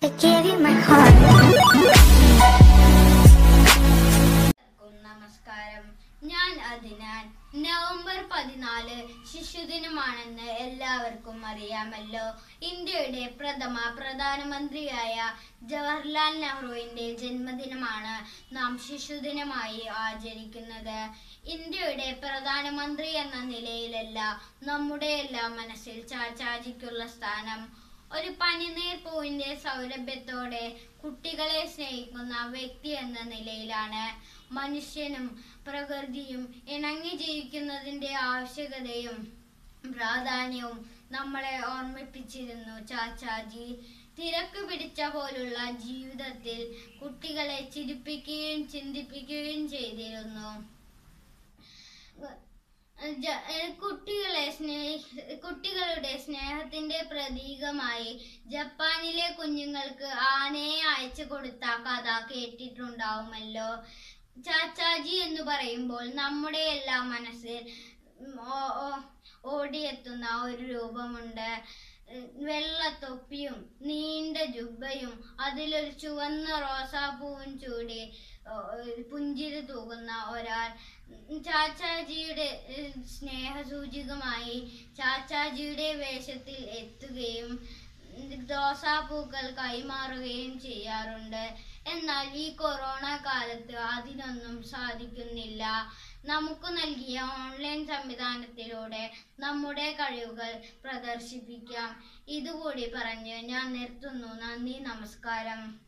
I gave you my heart. എല്ലാവർക്കും നമസ്കാരം ഞാൻ അതിനാൽ നവംബർ പതിനാല് ശിശുദിനമാണെന്ന് എല്ലാവർക്കും അറിയാമല്ലോ ഇന്ത്യയുടെ പ്രഥമ പ്രധാനമന്ത്രിയായ ജവഹർലാൽ നെഹ്റുവിന്റെ ജന്മദിനമാണ് നാം ശിശുദിനമായി ആചരിക്കുന്നത് ഇന്ത്യയുടെ പ്രധാനമന്ത്രി എന്ന നിലയിലല്ല നമ്മുടെ എല്ലാ മനസ്സിൽ ചാച്ചാജിക്കുള്ള സ്ഥാനം ഒരു പനിനീർ പൂവിന്റെ സൗരഭ്യത്തോടെ കുട്ടികളെ സ്നേഹിക്കുന്ന വ്യക്തി എന്ന നിലയിലാണ് മനുഷ്യനും പ്രകൃതിയും ഇണങ്ങി ജീവിക്കുന്നതിന്റെ ആവശ്യകതയും പ്രാധാന്യവും നമ്മളെ ഓർമ്മിപ്പിച്ചിരുന്നു ചാച്ചാജി തിരക്ക് പിടിച്ച പോലുള്ള ജീവിതത്തിൽ കുട്ടികളെ ചിരിപ്പിക്കുകയും ചിന്തിപ്പിക്കുകയും ചെയ്തിരുന്നു ജ- ഏഹ് കുട്ടികളെ സ്നേഹ കുട്ടികളുടെ സ്നേഹത്തിന്റെ പ്രതീകമായി ജപ്പാനിലെ കുഞ്ഞുങ്ങൾക്ക് ആനയെ അയച്ചു കൊടുത്ത കഥ കേട്ടിട്ടുണ്ടാവുമല്ലോ ചാച്ചാജി എന്ന് പറയുമ്പോൾ നമ്മുടെ എല്ലാ മനസ്സിൽ ഉം, ഓ- ഓ- ഓടിയെത്തുന്ന ഒരു രൂപമുണ്ട് ഏഹ് വെള്ള തൊപ്പിയും നീണ്ട ജുബയും അതിലൊരു ചുവന്ന റോസാപ്പൂവും ചൂടി ഓ, ഒരു പുഞ്ചിരി തൂകുന്ന ഒരാൾ ഉം, ചാച്ചാജിയുടെ ഏഹ്, സ്നേഹസൂചകമായി ചാച്ചാജിയുടെ വേഷത്തിൽ എത്തുകയും ഉം, റോസാപ്പൂക്കൾ കൈമാറുകയും ചെയ്യാറുണ്ട് എന്നാൽ ഈ കൊറോണ കാലത്ത് അതിനൊന്നും സാധിക്കുന്നില്ല നമുക്ക് നൽകിയ ഓൺലൈൻ സംവിധാനത്തിലൂടെ നമ്മുടെ കഴിവുകൾ പ്രദർശിപ്പിക്കാം ഇതുകൂടി പറഞ്ഞ് ഞാൻ നിർത്തുന്നു നന്ദി നമസ്കാരം